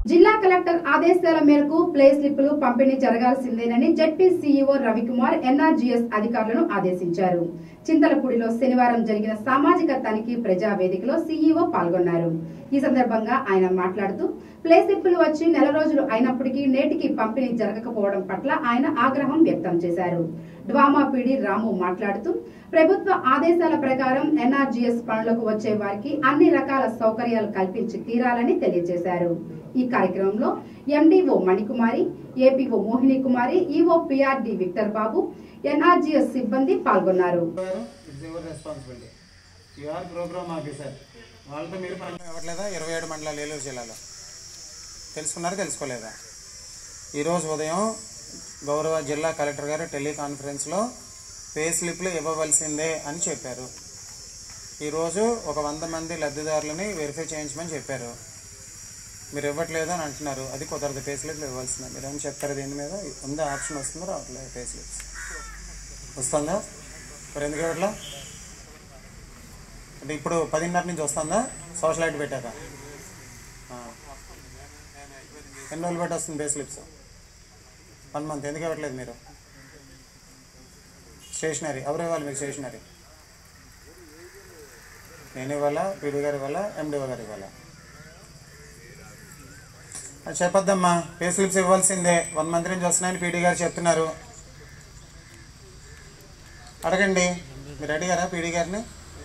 జిల్లా కలెక్టర్ ఆదేశాల మేరకు ప్లే స్లిప్పులు పంపిణీ జరగాల్సిందేనని జడ్పీ సీఈఓ రవికుమార్ ఎన్ఆర్జీఎస్ అధికారులను ఆదేశించారు చింతలపూడిలో శనివారం జరిగిన సామాజిక తనిఖీ ప్రజా వేదికలో సీఈఓ పాల్గొన్నారు ఈ సందర్భంగా ఆయన మాట్లాడుతూ ప్లే స్లిప్పులు వచ్చి నెల రోజులు అయినప్పటికీ నేటికి పంపిణీ జరగకపోవడం పట్ల ఆయన ఆగ్రహం వ్యక్తం చేశారు డ్వామా పీడి రాము మాట్లాడుతూ ప్రభుత్వ ఆదేశాల ప్రకారం ఎన్ఆర్జీఎస్ పనులకు వచ్చే వారికి అన్ని రకాల సౌకర్యాలు కల్పించి తీరాలని తెలియజేశారు ఈ కార్యక్రమంలో MDO Manikumari APO Mohini Kumari EO PRD Victor Babu NRGS సిబ్బంది పాల్గొన్నారు it's your responsibility you are program officer వాళ్ళతో మీరు పని ఇవ్వట్లేదా ఇరవై ఏడు మండలాలు ఏలూరు జిల్లాలో తెలుసుకున్నారా తెలుసుకోలేదా ఈరోజు ఉదయం గౌరవ జిల్లా కలెక్టర్ గారు టెలికాన్ఫరెన్స్లో పే స్లిప్లు ఇవ్వవలసిందే అని చెప్పారు ఈరోజు ఒక వంద మంది లబ్ధిదారులని వెరిఫై చేయించమని చెప్పారు మీరు ఇవ్వట్లేదు అని అంటున్నారు అది కుదరదు పే స్లిప్లు ఇవ్వాల్సిందే మీరు ఏమైనా చెప్తారు దీని మీద ఉందా ఆప్షన్ వస్తుందో రావట్లేదు పే స్లిప్స్ వస్తుందా మరి ఎందుకు ఇవ్వట్లా అంటే ఇప్పుడు పదిన్నర నుంచి వస్తుందా సోషల్ లైట్ పెట్టాక ఆ. ఎన్ని రోజులు బట్టి వస్తుంది బే స్లిప్స్ వన్ మంత్ ఎందుకు ఇవ్వట్లేదు మీరు స్టేషనరీ ఎవరు ఇవ్వాలి మీకు స్టేషనరీ నేను ఇవ్వాలా పీడీ గారు ఇవ్వాలా ఎండిఓ గారు ఇవ్వాలా అది చెప్పొద్దమ్మా పే స్లిప్స్ ఇవ్వాల్సిందే వన్ మంత్ నుంచి వస్తున్నాయని పీడీ గారు చెప్తున్నారు అడగండి మీరు అడిగారా పీడీ గారిని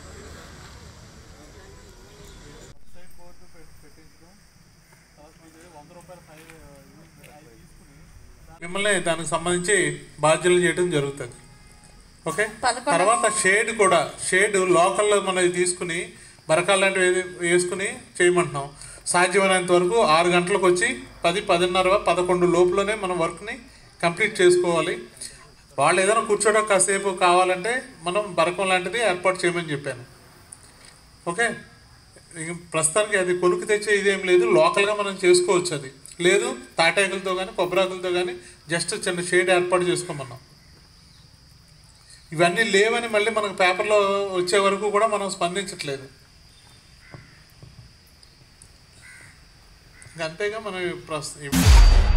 మిమ్మల్ని దానికి సంబంధించి బాధ్యతలు చేయడం జరుగుతుంది ఓకే తర్వాత షేడ్ కూడా షేడ్ లోకల్లో మనం తీసుకుని బరకాలు లాంటివి ఏది- వేసుకుని చేయమంటున్నాం సాధ్యమైనంత వరకు ఆరు గంటలకు వచ్చి పది పదిన్నర పదకొండు లోపులోనే మనం వర్క్ని కంప్లీట్ చేసుకోవాలి వాళ్ళు ఏదైనా కూర్చోవడం కాసేపు కావాలంటే మనం బరకం లాంటిది ఏర్పాటు చేయమని చెప్పాను ఓకే ఇక ప్రస్తుతానికి అది కొనుక్కు తెచ్చే ఇదేం లేదు లోకల్గా మనం చేసుకోవచ్చు అది లేదు తాటాకులతో కానీ కొబ్బరాకులతో కానీ జస్ట్ చిన్న షేడ్ ఏర్పాటు చేసుకోమన్నాం ఇవన్నీ లేవని మళ్ళీ మనకు పేపర్లో వచ్చే వరకు కూడా మనం స్పందించట్లేదు ఇంక అంతేగా మనం ప్రస్తుతం